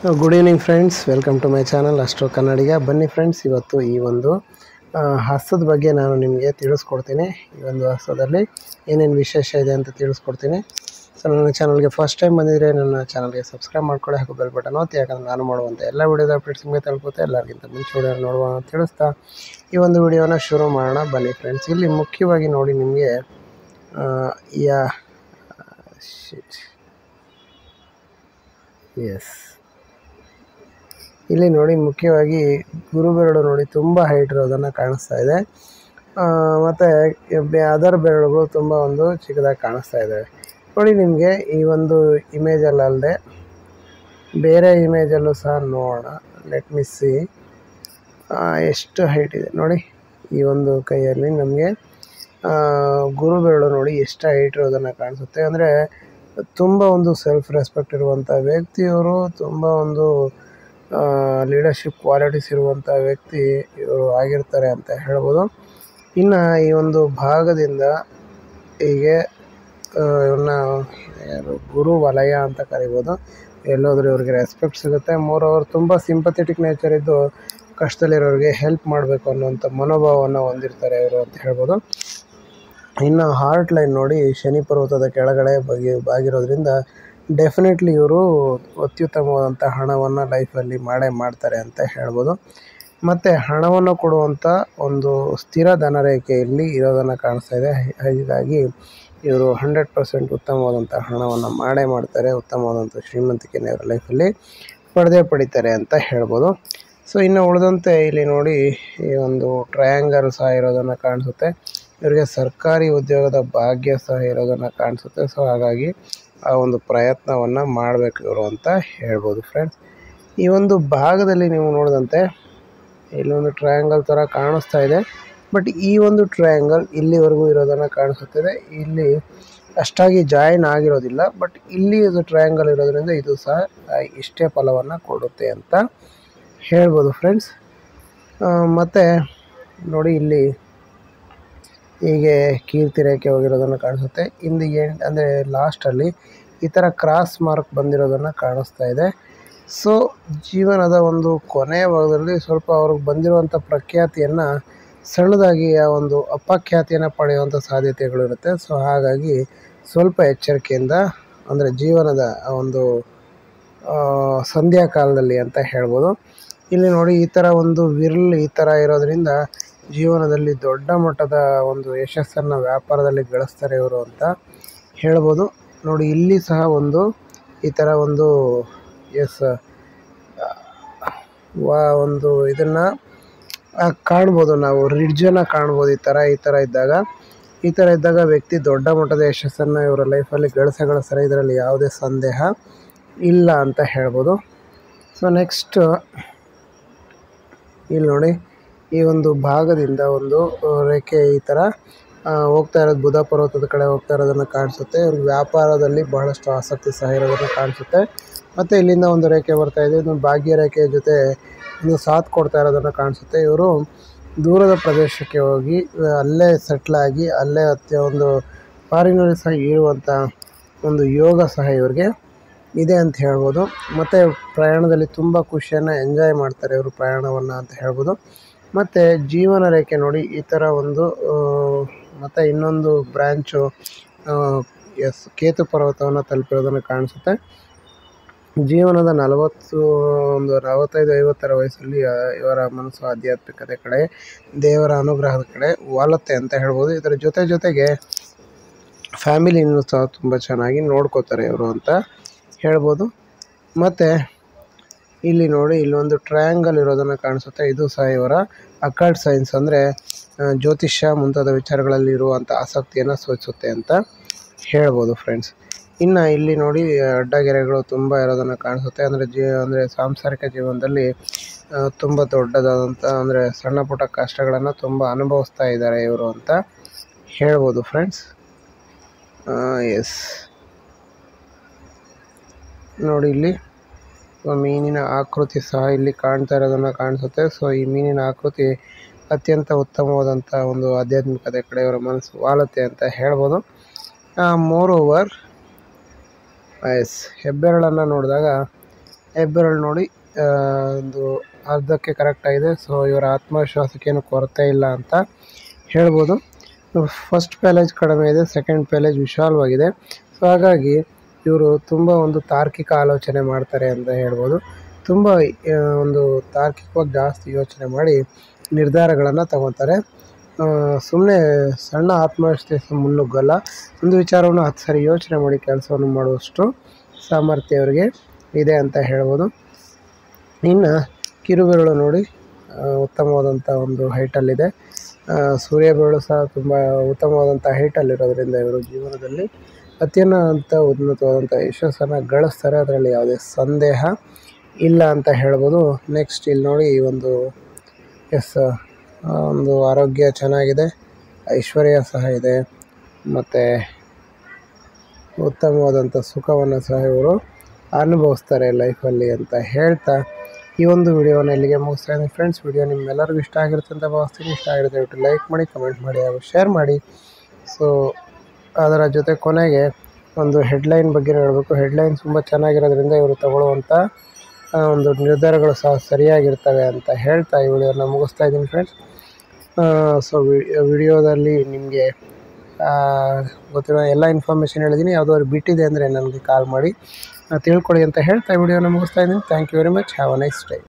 good evening friends welcome to my channel ಅಷ್ಟೋ ಕನ್ನಡಿಗ ಬನ್ನಿ friends ಇವತ್ತು ಈ ಒಂದು ಆ, ಹಸ್ತದ ಬಗ್ಗೆ ನಾನು ನಿಮಗೆ ತಿಳಿಸ್ಕೊಡ್ತೀನಿ ಈ ಒಂದು ಹಸ್ತದಲ್ಲಿ ಏನೇನು ವಿಶೇಷ ಇದೆ ಅಂತ ತಿಳಿಸ್ಕೊಡ್ತೀನಿ ಸೊ ನನ್ನ ಚಾನಲ್ಗೆ ಫಸ್ಟ್ ಟೈಮ್ ಬಂದಿದ್ರೆ ನನ್ನ ಚಾನಲ್ಗೆ ಸಬ್ಸ್ಕ್ರೈಬ್ ಮಾಡ್ಕೊಳ್ಳಿ ಹಾಗೂ ಬೆಲ್ ಬಟನ್ ಒತ್ತಿ ಯಾಕಂದ್ರೆ ನಾನು ಮಾಡುವಂಥ ಎಲ್ಲ ವಿಡಿಯೋದ ಅಪ್ಡೇಟ್ಸ್ ನಿಮಗೆ ತಲುಪುತ್ತೆ ಎಲ್ಲರಿಗಿಂತ ಮುಂಚೆ ವಿಡಿಯೋ ನೋಡುವ ಅಂತ ತಿಳಿಸ್ತಾ ಈ ಒಂದು ವಿಡಿಯೋನ ಶುರು ಮಾಡೋಣ ಬನ್ನಿ ಫ್ರೆಂಡ್ಸ್ ಇಲ್ಲಿ ಮುಖ್ಯವಾಗಿ ನೋಡಿ ನಿಮಗೆ ಯಾ ಎಸ್ ಇಲ್ಲಿ ನೋಡಿ ಮುಖ್ಯವಾಗಿ ಗುರುಬೆರಳು ನೋಡಿ ತುಂಬ ಹೈಟ್ ಇರೋದನ್ನು ಕಾಣಿಸ್ತಾ ಇದೆ ಆ, ಮತ್ತೆ ಅದರ್ ಬೆರಳುಗಳು ತುಂಬ ಒಂದು ಚಿಕ್ಕದಾಗಿ ಕಾಣಿಸ್ತಾ ಇದ್ದಾವೆ ನೋಡಿ ನಿಮಗೆ ಈ ಒಂದು ಇಮೇಜಲ್ಲಿ ಅಲ್ಲದೆ ಬೇರೆ ಇಮೇಜಲ್ಲೂ ಸಹ ನೋಡೋಣ ಲೆಟ್ ಮಿ ಸಿ ಎಷ್ಟು ಹೈಟ್ ಇದೆ ನೋಡಿ ಈ ಒಂದು ಕೈಯಲ್ಲಿ ನಮಗೆ ಗುರು ಬೆರಳು ನೋಡಿ ಎಷ್ಟು ಹೈಟ್ ಇರೋದನ್ನು ಕಾಣಿಸುತ್ತೆ ಅಂದರೆ ತುಂಬ ಒಂದು ಸೆಲ್ಫ್ ರೆಸ್ಪೆಕ್ಟ್ ಇರುವಂಥ ವ್ಯಕ್ತಿಯವರು ತುಂಬ ಒಂದು ಲೀಡರ್ಶಿಪ್ ಕ್ವಾಲಿಟೀಸ್ ಇರುವಂಥ ವ್ಯಕ್ತಿ ಇವರು ಆಗಿರ್ತಾರೆ ಅಂತ ಹೇಳ್ಬೋದು ಇನ್ನು ಈ ಒಂದು ಭಾಗದಿಂದ ಹೀಗೆ ಇವ್ರನ್ನ ಯಾರು ಗುರು ವಲಯ ಅಂತ ಕರಿಬೋದು ಎಲ್ಲೋದ್ರೂ ಇವ್ರಿಗೆ ರೆಸ್ಪೆಕ್ಟ್ ಸಿಗುತ್ತೆ ಮೋರ್ ಅವರು ತುಂಬ ಸಿಂಪಥೆಟಿಕ್ ನೇಚರ್ ಇದ್ದು ಕಷ್ಟದಲ್ಲಿರೋರಿಗೆ ಹೆಲ್ಪ್ ಮಾಡಬೇಕು ಅನ್ನೋಂಥ ಮನೋಭಾವವನ್ನು ಹೊಂದಿರ್ತಾರೆ ಇವರು ಅಂತ ಹೇಳ್ಬೋದು ಇನ್ನು ಹಾರ್ಟ್ ಲೈನ್ ನೋಡಿ ಶನಿ ಪರ್ವತದ ಕೆಳಗಡೆ ಬಗೆ ಬಾಗಿರೋದ್ರಿಂದ ಡೆಫಿನೆಟ್ಲಿ ಇವರು ಅತ್ಯುತ್ತಮವಾದಂಥ ಹಣವನ್ನು ಲೈಫಲ್ಲಿ ಮಾಡೇ ಮಾಡ್ತಾರೆ ಅಂತ ಹೇಳ್ಬೋದು ಮತ್ತು ಹಣವನ್ನು ಕೊಡುವಂಥ ಒಂದು ಸ್ಥಿರ ಧನರೇಖೆಯಲ್ಲಿ ಇರೋದನ್ನು ಕಾಣಿಸ್ತಾ ಇದೆ ಹೀಗಾಗಿ ಇವರು ಹಂಡ್ರೆಡ್ ಪರ್ಸೆಂಟ್ ಉತ್ತಮವಾದಂಥ ಹಣವನ್ನು ಮಾಡೇ ಮಾಡ್ತಾರೆ ಉತ್ತಮವಾದಂಥ ಶ್ರೀಮಂತಿಕೆನ ಇವರ ಲೈಫಲ್ಲಿ ಪಡೆದೇ ಪಡಿತಾರೆ ಅಂತ ಹೇಳ್ಬೋದು ಸೊ ಇನ್ನು ಉಳಿದಂತೆ ಇಲ್ಲಿ ನೋಡಿ ಈ ಒಂದು ಟ್ರಯಾಂಗಲ್ ಸಹ ಇರೋದನ್ನು ಕಾಣಿಸುತ್ತೆ ಇವರಿಗೆ ಸರ್ಕಾರಿ ಉದ್ಯೋಗದ ಭಾಗ್ಯ ಸಹ ಇರೋದನ್ನು ಕಾಣಿಸುತ್ತೆ ಸೊ ಹಾಗಾಗಿ ಆ ಒಂದು ಪ್ರಯತ್ನವನ್ನು ಮಾಡಬೇಕು ಇವರು ಅಂತ ಹೇಳ್ಬೋದು ಫ್ರೆಂಡ್ಸ್ ಈ ಒಂದು ಭಾಗದಲ್ಲಿ ನೀವು ನೋಡಿದಂತೆ ಇಲ್ಲೊಂದು ಟ್ರಯಾಂಗಲ್ ಥರ ಕಾಣಿಸ್ತಾ ಇದೆ ಬಟ್ ಈ ಒಂದು ಟ್ರಯಾಂಗಲ್ ಇಲ್ಲಿವರೆಗೂ ಇರೋದನ್ನು ಕಾಣಿಸುತ್ತಿದೆ ಇಲ್ಲಿ ಅಷ್ಟಾಗಿ ಜಾಯಿನ್ ಆಗಿರೋದಿಲ್ಲ ಬಟ್ ಇಲ್ಲಿ ಇದು ಟ್ರಯಾಂಗಲ್ ಇರೋದ್ರಿಂದ ಇದು ಸಹ ಆ, ಇಷ್ಟೇ ಫಲವನ್ನು ಕೊಡುತ್ತೆ ಅಂತ ಹೇಳ್ಬೋದು ಫ್ರೆಂಡ್ಸ್ ಮತ್ತು ನೋಡಿ ಇಲ್ಲಿ ಹೀಗೆ ಕೀರ್ತಿ ರೇಖೆ ಹೋಗಿರೋದನ್ನು ಕಾಣಿಸುತ್ತೆ ಇಂದು ಎಂಡ್ ಅಂದರೆ ಲಾಸ್ಟಲ್ಲಿ ಈ ಥರ ಕ್ರಾಸ್ ಮಾರ್ಕ್ ಬಂದಿರೋದನ್ನು ಕಾಣಿಸ್ತಾ ಇದೆ ಸೊ ಜೀವನದ ಒಂದು ಕೊನೆಯ ಭಾಗದಲ್ಲಿ ಸ್ವಲ್ಪ ಅವ್ರಿಗೆ ಬಂದಿರುವಂಥ ಪ್ರಖ್ಯಾತಿಯನ್ನು ಸಣ್ಣದಾಗಿ ಆ ಒಂದು ಅಪಖ್ಯಾತಿಯನ್ನು ಪಡೆಯುವಂಥ ಸಾಧ್ಯತೆಗಳಿರುತ್ತೆ ಸೊ ಹಾಗಾಗಿ ಸ್ವಲ್ಪ ಎಚ್ಚರಿಕೆಯಿಂದ ಅಂದರೆ ಜೀವನದ ಆ ಒಂದು ಆ, ಸಂಧ್ಯಾ ಕಾಲದಲ್ಲಿ ಅಂತ ಹೇಳ್ಬೋದು ಇಲ್ಲಿ ನೋಡಿ ಈ ಥರ ಒಂದು ವಿರ್ಲ್ ಈ ಥರ ಇರೋದ್ರಿಂದ ಜೀವನದಲ್ಲಿ ದೊಡ್ಡ ಮಟ್ಟದ ಒಂದು ಯಶಸ್ಸನ್ನು ವ್ಯಾಪಾರದಲ್ಲಿ ಗಳಿಸ್ತಾರೆ ಇವರು ಅಂತ ಹೇಳ್ಬೋದು ನೋಡಿ ಇಲ್ಲಿ ಸಹ ಒಂದು ಈ ಥರ ಒಂದು ಎಸ್ ವಾ ಒಂದು ಇದನ್ನು ಕಾಣ್ಬೋದು ನಾವು ರಿಡ್ಜನ್ನು ಕಾಣ್ಬೋದು ಈ ಥರ ಈ ಥರ ಇದ್ದಾಗ ಈ ಥರ ಇದ್ದಾಗ ವ್ಯಕ್ತಿ ದೊಡ್ಡ ಮಟ್ಟದ ಯಶಸ್ಸನ್ನು ಇವರ ಲೈಫಲ್ಲಿ ಗಳಿಸೇ ಗಳಿಸ್ತಾರೆ ಇದರಲ್ಲಿ ಯಾವುದೇ ಸಂದೇಹ ಇಲ್ಲ ಅಂತ ಹೇಳ್ಬೋದು ಸೊ ನೆಕ್ಸ್ಟ್ ಇಲ್ಲಿ ನೋಡಿ ಈ ಒಂದು ಭಾಗದಿಂದ ಒಂದು ಆ, ರೇಖೆ ಈ ಥರ ಆ, ಹೋಗ್ತಾ ಇರೋದು ಬುಧ ಪರ್ವತದ ಕಡೆ ಹೋಗ್ತಾ ಇರೋದನ್ನು ಕಾಣಿಸುತ್ತೆ ಇವ್ರಿಗೆ ವ್ಯಾಪಾರದಲ್ಲಿ ಬಹಳಷ್ಟು ಆಸಕ್ತಿ ಸಹ ಇರೋದನ್ನು ಕಾಣಿಸುತ್ತೆ ಮತ್ತು ಇಲ್ಲಿಂದ ಒಂದು ರೇಖೆ ಬರ್ತಾ ಇದೆ ಇದು ಭಾಗ್ಯ ರೇಖೆಯ ಜೊತೆ ಒಂದು ಸಾಥ್ ಕೊಡ್ತಾ ಇರೋದನ್ನು ಕಾಣಿಸುತ್ತೆ ಇವರು ದೂರದ ಪ್ರದೇಶಕ್ಕೆ ಹೋಗಿ ಆ, ಅಲ್ಲೇ ಸೆಟ್ಲಾಗಿ ಅಲ್ಲೇ ಅತ್ಯ ಒಂದು ಫಾರಿನಲ್ಲಿ ಸಹ ಇರುವಂಥ ಒಂದು ಯೋಗ ಸಹ ಇವ್ರಿಗೆ ಇದೆ ಅಂತ ಹೇಳ್ಬೋದು ಮತ್ತು ಪ್ರಯಾಣದಲ್ಲಿ ತುಂಬ ಖುಷಿಯನ್ನು ಎಂಜಾಯ್ ಮಾಡ್ತಾರೆ ಇವರು ಪ್ರಯಾಣವನ್ನು ಅಂತ ಹೇಳ್ಬೋದು ಮತ್ತು ಜೀವನ ರೇಖೆ ನೋಡಿ ಈ ಥರ ಒಂದು ಆ, ಮತ್ತು ಇನ್ನೊಂದು ಬ್ರ್ಯಾಂಚು ಎಸ್ ಕೇತು ಪರ್ವತವನ್ನು ತಲುಪಿರೋದನ್ನು ಕಾಣಿಸುತ್ತೆ ಜೀವನದ ನಲವತ್ತು ಒಂದು ನಲವತ್ತೈದು ಐವತ್ತರ ವಯಸ್ಸಲ್ಲಿ ಆ, ಇವರ ಮನಸ್ಸು ಆಧ್ಯಾತ್ಮಿಕತೆ ಕಡೆ ದೇವರ ಅನುಗ್ರಹದ ಕಡೆ ವಾಲುತ್ತೆ ಅಂತ ಹೇಳ್ಬೋದು ಇದರ ಜೊತೆ ಜೊತೆಗೆ ಫ್ಯಾಮಿಲಿನೂ ಸಹ ತುಂಬ ಚೆನ್ನಾಗಿ ನೋಡ್ಕೋತಾರೆ ಇವರು ಅಂತ ಹೇಳ್ಬೋದು ಮತ್ತು ಇಲ್ಲಿ ನೋಡಿ ಇಲ್ಲೊಂದು ಟ್ರಯಾಂಗಲ್ ಇರೋದನ್ನು ಕಾಣಿಸುತ್ತೆ ಇದು ಸಹ ಇವರ ಅಕಲ್ಟ್ ಸೈನ್ಸ್ ಅಂದರೆ ಜ್ಯೋತಿಷ್ಯ ಮುಂತಾದ ವಿಚಾರಗಳಲ್ಲಿ ಇರುವಂಥ ಆಸಕ್ತಿಯನ್ನು ಸೂಚಿಸುತ್ತೆ ಅಂತ ಹೇಳ್ಬೋದು ಫ್ರೆಂಡ್ಸ್ ಇನ್ನು ಇಲ್ಲಿ ನೋಡಿ ಅಡ್ಡಗೆರೆಗಳು ತುಂಬ ಇರೋದನ್ನು ಕಾಣಿಸುತ್ತೆ ಅಂದರೆ ಜೀ ಅಂದರೆ ಸಾಂಸಾರಿಕ ಜೀವನದಲ್ಲಿ ಆ, ತುಂಬ ದೊಡ್ಡದಾದಂಥ ಅಂದರೆ ಸಣ್ಣ ಪುಟ್ಟ ಕಷ್ಟಗಳನ್ನು ತುಂಬ ಅನುಭವಿಸ್ತಾ ಇದ್ದಾರೆ ಇವರು ಅಂತ ಹೇಳ್ಬೋದು ಫ್ರೆಂಡ್ಸ್ ಎಸ್ ನೋಡಿ ಇಲ್ಲಿ ಸೊ ಮೀನಿನ ಆಕೃತಿ ಸಹ ಇಲ್ಲಿ ಕಾಣ್ತಾ ಇರೋದನ್ನು ಕಾಣಿಸುತ್ತೆ ಸೊ ಈ ಮೀನಿನ ಆಕೃತಿ ಅತ್ಯಂತ ಉತ್ತಮವಾದಂಥ ಒಂದು ಆಧ್ಯಾತ್ಮಿಕತೆ ಕಡೆ ಅವರ ಮನಸ್ಸು ವಾಲುತ್ತೆ ಅಂತ ಹೇಳ್ಬೋದು ಮೋರ್ ಓವರ್ ಎಸ್ ಹೆಬ್ಬೆರಳನ್ನು ನೋಡಿದಾಗ ಹೆಬ್ಬೆರಳು ನೋಡಿ ಆ, ಒಂದು ಅರ್ಧಕ್ಕೆ ಕರೆಕ್ಟ್ ಆಗಿದೆ ಸೊ ಇವರ ಆತ್ಮವಿಶ್ವಾಸಕ್ಕೇನು ಕೊರತೆ ಇಲ್ಲ ಅಂತ ಹೇಳ್ಬೋದು ಫಸ್ಟ್ ಪ್ಯಾಲೇಜ್ ಕಡಿಮೆ ಇದೆ ಸೆಕೆಂಡ್ ಪ್ಯಾಲೇಜ್ ವಿಶಾಲವಾಗಿದೆ ಸೊ ಹಾಗಾಗಿ ಇವರು ತುಂಬ ಒಂದು ತಾರ್ಕಿಕ ಆಲೋಚನೆ ಮಾಡ್ತಾರೆ ಅಂತ ಹೇಳ್ಬೋದು ತುಂಬ ಆ, ಒಂದು ತಾರ್ಕಿಕವಾಗಿ ಜಾಸ್ತಿ ಯೋಚನೆ ಮಾಡಿ ನಿರ್ಧಾರಗಳನ್ನು ತಗೊತಾರೆ ಸುಮ್ಮನೆ ಸಣ್ಣ ಆತ್ಮವಿಶ್ವಾಸ ಮುನ್ನುಗ್ಗಲ್ಲ ಒಂದು ವಿಚಾರವನ್ನು ಹತ್ತು ಸರಿ ಯೋಚನೆ ಮಾಡಿ ಕೆಲಸವನ್ನು ಮಾಡುವಷ್ಟು ಸಾಮರ್ಥ್ಯ ಅವರಿಗೆ ಇದೆ ಅಂತ ಹೇಳ್ಬೋದು ಇನ್ನು ಕಿರುಬೆರಳು ನೋಡಿ ಆ, ಉತ್ತಮವಾದಂಥ ಒಂದು ಹೈಟಲ್ಲಿದೆ ಆ, ಸೂರ್ಯ ಬೆರಳು ಸಹ ತುಂಬ ಉತ್ತಮವಾದಂಥ ಹೈಟಲ್ಲಿರೋದ್ರಿಂದ ಇವರು ಜೀವನದಲ್ಲಿ ಅತ್ಯುನ್ನತ ಉನ್ನತವಾದಂಥ ಯಶಸ್ಸನ್ನು ಗಳಿಸ್ತಾರೆ ಅದರಲ್ಲಿ ಯಾವುದೇ ಸಂದೇಹ ಇಲ್ಲ ಅಂತ ಹೇಳ್ಬೋದು ನೆಕ್ಸ್ಟ್ ಇಲ್ಲಿ ನೋಡಿ ಈ ಒಂದು ಎಸ್ ಒಂದು ಆರೋಗ್ಯ ಚೆನ್ನಾಗಿದೆ ಐಶ್ವರ್ಯ ಸಹ ಇದೆ ಮತ್ತು ಉತ್ತಮವಾದಂಥ ಸುಖವನ್ನು ಸಹ ಇವರು ಅನುಭವಿಸ್ತಾರೆ ಲೈಫಲ್ಲಿ ಅಂತ ಹೇಳ್ತಾ ಈ ಒಂದು ವಿಡಿಯೋನ ಇಲ್ಲಿಗೆ ಮುಗಿಸ್ತಾ ಇದ್ದೀನಿ ಫ್ರೆಂಡ್ಸ್ ವಿಡಿಯೋ ನಿಮ್ಮೆಲ್ಲರಿಗೂ ಇಷ್ಟ ಆಗಿರುತ್ತೆ ಅಂತ ಭಾವಿಸ್ತೀನಿ ಇಷ್ಟ ಆಗಿರುತ್ತೆ ದಯವಿಟ್ಟು ಲೈಕ್ ಮಾಡಿ ಕಮೆಂಟ್ ಮಾಡಿ ಹಾಗೂ ಶೇರ್ ಮಾಡಿ ಸೊ ಅದರ ಜೊತೆ ಕೊನೆಗೆ ಒಂದು ಹೆಡ್ಲೈನ್ ಬಗ್ಗೆ ಹೇಳಬೇಕು ಹೆಡ್ಲೈನ್ ತುಂಬ ಚೆನ್ನಾಗಿರೋದ್ರಿಂದ ಇವರು ತಗೊಳ್ಳುವಂಥ ಆ, ಒಂದು ನಿರ್ಧಾರಗಳು ಸಹ ಸರಿಯಾಗಿರ್ತವೆ ಅಂತ ಹೇಳ್ತಾ ಈ ವಿಡಿಯೋನ ಮುಗಿಸ್ತಾ ಇದ್ದೀನಿ ಫ್ರೆಂಡ್ಸ್ ಸೊ ವಿಡಿಯೋದಲ್ಲಿ ನಿಮಗೆ ಗೊತ್ತಿರೋ ಎಲ್ಲ ಇನ್ಫಾರ್ಮೇಷನ್ ಹೇಳಿದ್ದೀನಿ ಯಾವುದಾದ್ರು ಬಿಟ್ಟಿದೆ ಅಂದರೆ ನನಗೆ ಕಾಲ್ ಮಾಡಿ ಆ, ತಿಳ್ಕೊಳ್ಳಿ ಅಂತ ಹೇಳ್ತಾ ವಿಡಿಯೋನ ಮುಗಿಸ್ತಾ ಇದ್ದೀನಿ thank you very much have a nice day